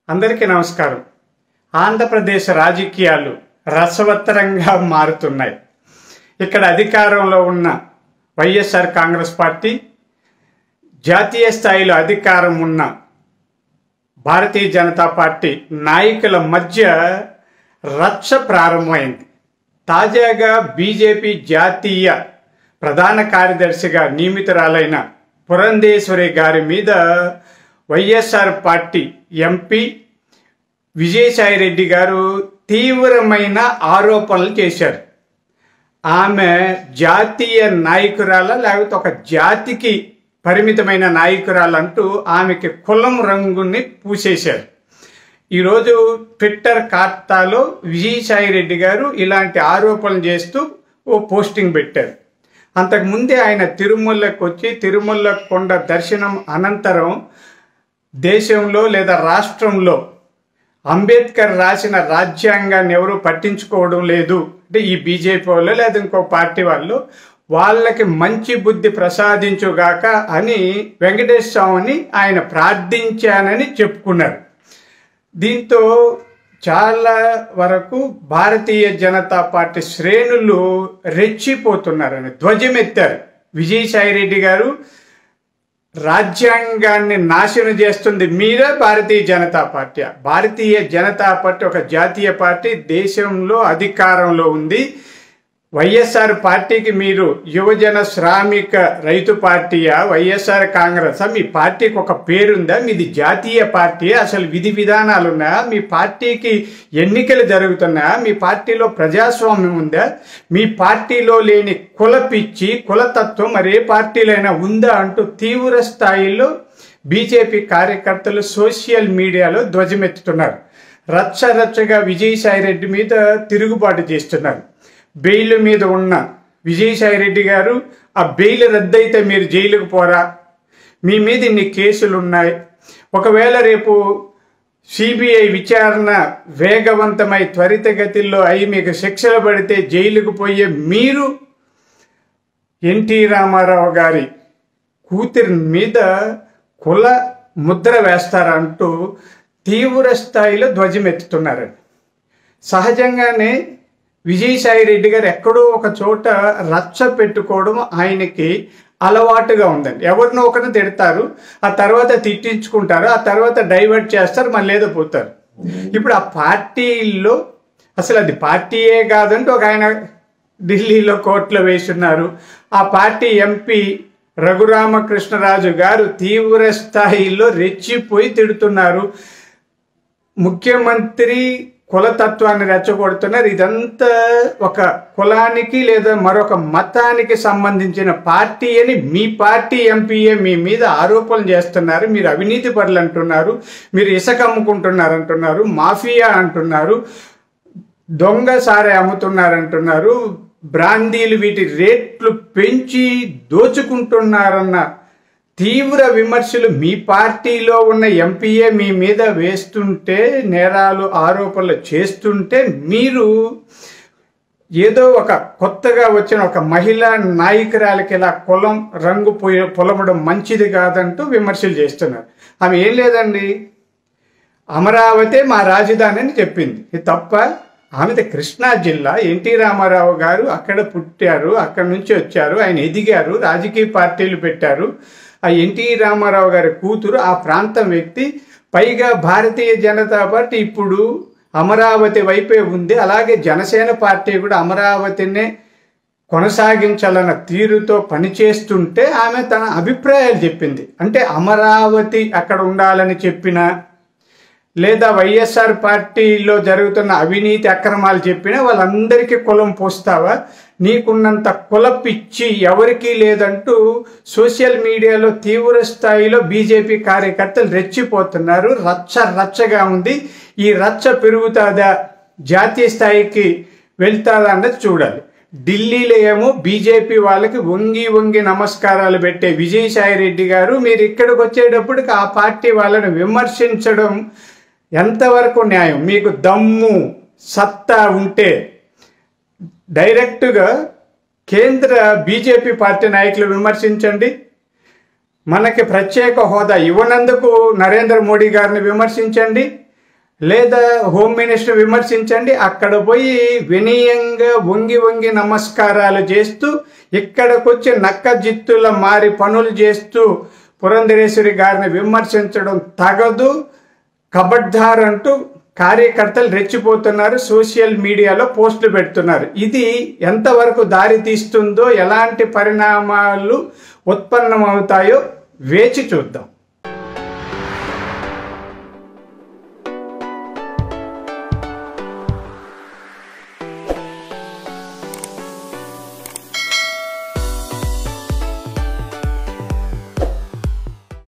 అందరికీ నమస్కారం ఆంధ్రప్రదేశ్ రాజకీయాలు రసవత్తరంగా మారుతున్నాయి ఇక్కడ అధికారంలో ఉన్న వైఎస్ఆర్ కాంగ్రెస్ పార్టీ జాతీయ స్థాయిలో అధికారం ఉన్న భారతీయ జనతా పార్టీ నాయకుల మధ్య రచ్చ ప్రారంభమైంది తాజాగా బీజేపీ జాతీయ ప్రధాన కార్యదర్శిగా నియమితురాలైన పురంధేశ్వరి గారి మీద వైఎస్ఆర్ పార్టీ ఎంపీ విజయసాయిరెడ్డి గారు తీవ్రమైన ఆరోపణలు చేశారు ఆమె జాతీయ నాయకురాల లేకపోతే ఒక జాతికి పరిమితమైన నాయకురాలంటూ ఆమెకి కులం రంగుని పూసేశారు ఈరోజు ట్విట్టర్ ఖాతాలో విజయసాయిరెడ్డి గారు ఇలాంటి ఆరోపణలు చేస్తూ ఓ పోస్టింగ్ పెట్టారు అంతకుముందే ఆయన తిరుమలకు వచ్చి తిరుమల కొండ దర్శనం అనంతరం దేశంలో లేదా రాష్ట్రంలో అంబేద్కర్ రాసిన రాజ్యాంగాన్ని ఎవరు పట్టించుకోవడం లేదు అంటే ఈ బీజేపీ వాళ్ళు లేదా ఇంకో పార్టీ వాళ్ళు వాళ్ళకి మంచి బుద్ధి ప్రసాదించుగాక అని వెంకటేశ్వర స్వామిని ఆయన ప్రార్థించానని చెప్పుకున్నారు దీంతో చాలా వరకు భారతీయ జనతా పార్టీ శ్రేణులు రెచ్చిపోతున్నారని ధ్వజమెత్తారు విజయసాయిరెడ్డి గారు రాజ్యాంగాన్ని నాశనం చేస్తుంది మీరే భారతీయ జనతా పార్టీ భారతీయ జనతా పార్టీ ఒక జాతీయ పార్టీ దేశంలో అధికారంలో ఉంది వైఎస్ఆర్ పార్టీకి మీరు యువజన శ్రామిక రైతు పార్టీయా వైఎస్ఆర్ కాంగ్రెస్ మీ పార్టీకి ఒక పేరుందా మీది జాతీయ పార్టీ అసలు విధి విధానాలు ఉన్నాయా మీ పార్టీకి ఎన్నికలు జరుగుతున్నాయా మీ పార్టీలో ప్రజాస్వామ్యం ఉందా మీ పార్టీలో లేని కుల పిచ్చి కులతత్వం మరి ఏ పార్టీలైనా ఉందా అంటూ తీవ్ర స్థాయిలో బీజేపీ కార్యకర్తలు సోషల్ మీడియాలో ధ్వజమెత్తుతున్నారు రచ్చ రచ్చగా విజయసాయిరెడ్డి మీద తిరుగుబాటు చేస్తున్నారు బెయిల్ మీద ఉన్న విజయసాయిరెడ్డి గారు ఆ బెయిల్ రద్దయితే మీరు జైలుకు పోరా మీ మీద ఇన్ని కేసులు ఉన్నాయి ఒకవేళ రేపు సిబిఐ విచారణ వేగవంతమై త్వరితగతిలో అయి మీకు శిక్షలు పడితే జైలుకు పోయే మీరు ఎన్టీ రామారావు గారి కూతురి మీద కుల ముద్ర వేస్తారంటూ తీవ్ర స్థాయిలో ధ్వజమెత్తుతున్నారండి సహజంగానే విజయసాయి రెడ్డి గారు ఎక్కడో ఒక చోట రచ్చ పెట్టుకోవడం ఆయనకి అలవాటుగా ఉందండి ఎవరినో ఒకరిని తిడతారు ఆ తర్వాత తిట్టించుకుంటారు ఆ తర్వాత డైవర్ట్ చేస్తారు మళ్ళీ ఏదో పోతారు ఇప్పుడు ఆ పార్టీల్లో అసలు అది పార్టీయే కాదంటే ఒక ఆయన ఢిల్లీలో కోర్టులో వేసున్నారు ఆ పార్టీ ఎంపీ రఘురామకృష్ణరాజు గారు తీవ్ర స్థాయిలో రెచ్చిపోయి తిడుతున్నారు ముఖ్యమంత్రి కులతత్వాన్ని రెచ్చగొడుతున్నారు ఇదంతా ఒక కులానికి లేదా మరొక మతానికి సంబంధించిన పార్టీ అని మీ పార్టీ ఎంపీఏ మీ మీద ఆరోపణలు చేస్తున్నారు మీరు అవినీతి పరులు అంటున్నారు మీరు ఇసుక అమ్ముకుంటున్నారు అంటున్నారు మాఫియా అంటున్నారు దొంగ సారే అమ్ముతున్నారంటున్నారు బ్రాందీలు వీటి రేట్లు పెంచి దోచుకుంటున్నారన్న తీవ్ర విమర్శలు మీ పార్టీలో ఉన్న ఎంపీఏ మీ మీద వేస్తుంటే నేరాలు ఆరోపణలు చేస్తుంటే మీరు ఏదో ఒక కొత్తగా వచ్చిన ఒక మహిళా నాయకురాలకి ఇలా కులం రంగు పొయ్యి పొలమడం మంచిది కాదంటూ విమర్శలు చేస్తున్నారు ఆమె ఏం లేదండి అమరావతి మా రాజధాని అని చెప్పింది ఇది తప్ప ఆమెది కృష్ణా జిల్లా ఎన్టీ రామారావు గారు అక్కడ పుట్టారు అక్కడ నుంచి వచ్చారు ఆయన ఎదిగారు రాజకీయ పార్టీలు పెట్టారు ఆ ఎన్టీ రామారావు గారి కూతురు ఆ ప్రాంతం వ్యక్తి పైగా భారతీయ జనతా పార్టీ ఇప్పుడు అమరావతి వైపే ఉంది అలాగే జనసేన పార్టీ కూడా అమరావతినే కొనసాగించాలన్న తీరుతో పనిచేస్తుంటే ఆమె తన అభిప్రాయాలు చెప్పింది అంటే అమరావతి అక్కడ ఉండాలని చెప్పిన లేదా వైఎస్ఆర్ పార్టీలో జరుగుతున్న అవినీతి అక్రమాలు చెప్పినా వాళ్ళందరికీ కులం పోస్తావా నీకున్నంత కుల పిచ్చి ఎవరికీ లేదంటూ సోషల్ మీడియాలో తీవ్ర స్థాయిలో బీజేపీ కార్యకర్తలు రెచ్చిపోతున్నారు రచ్చ రచ్చగా ఉంది ఈ రచ్చ పెరుగుతుందా జాతీయ స్థాయికి వెళ్తాదా అన్నది చూడాలి ఢిల్లీలో ఏమో బీజేపీ వాళ్ళకి వంగి వంగి నమస్కారాలు పెట్టే విజయసాయి రెడ్డి గారు మీరు ఇక్కడికి వచ్చేటప్పటికి ఆ పార్టీ వాళ్ళని విమర్శించడం ఎంతవరకు న్యాయం మీకు దమ్ము సత్తా ఉంటే డైరెక్ట్గా కేంద్ర బీజేపీ పార్టీ నాయకులు విమర్శించండి మనకి ప్రత్యేక హోదా ఇవ్వనందుకు నరేంద్ర మోడీ గారిని విమర్శించండి లేదా హోమ్ మినిస్టర్ విమర్శించండి అక్కడ పోయి వినయంగా వంగి వంగి నమస్కారాలు చేస్తూ ఇక్కడికొచ్చి నక్క జిత్తుల మారి పనులు చేస్తూ పురంధరేశ్వరి గారిని విమర్శించడం తగదు కబడ్దార్ అంటూ కార్యకర్తలు రెచ్చిపోతున్నారు సోషల్ మీడియాలో పోస్టులు పెడుతున్నారు ఇది ఎంతవరకు దారి తీస్తుందో ఎలాంటి పరిణామాలు ఉత్పన్నమవుతాయో వేచి చూద్దాం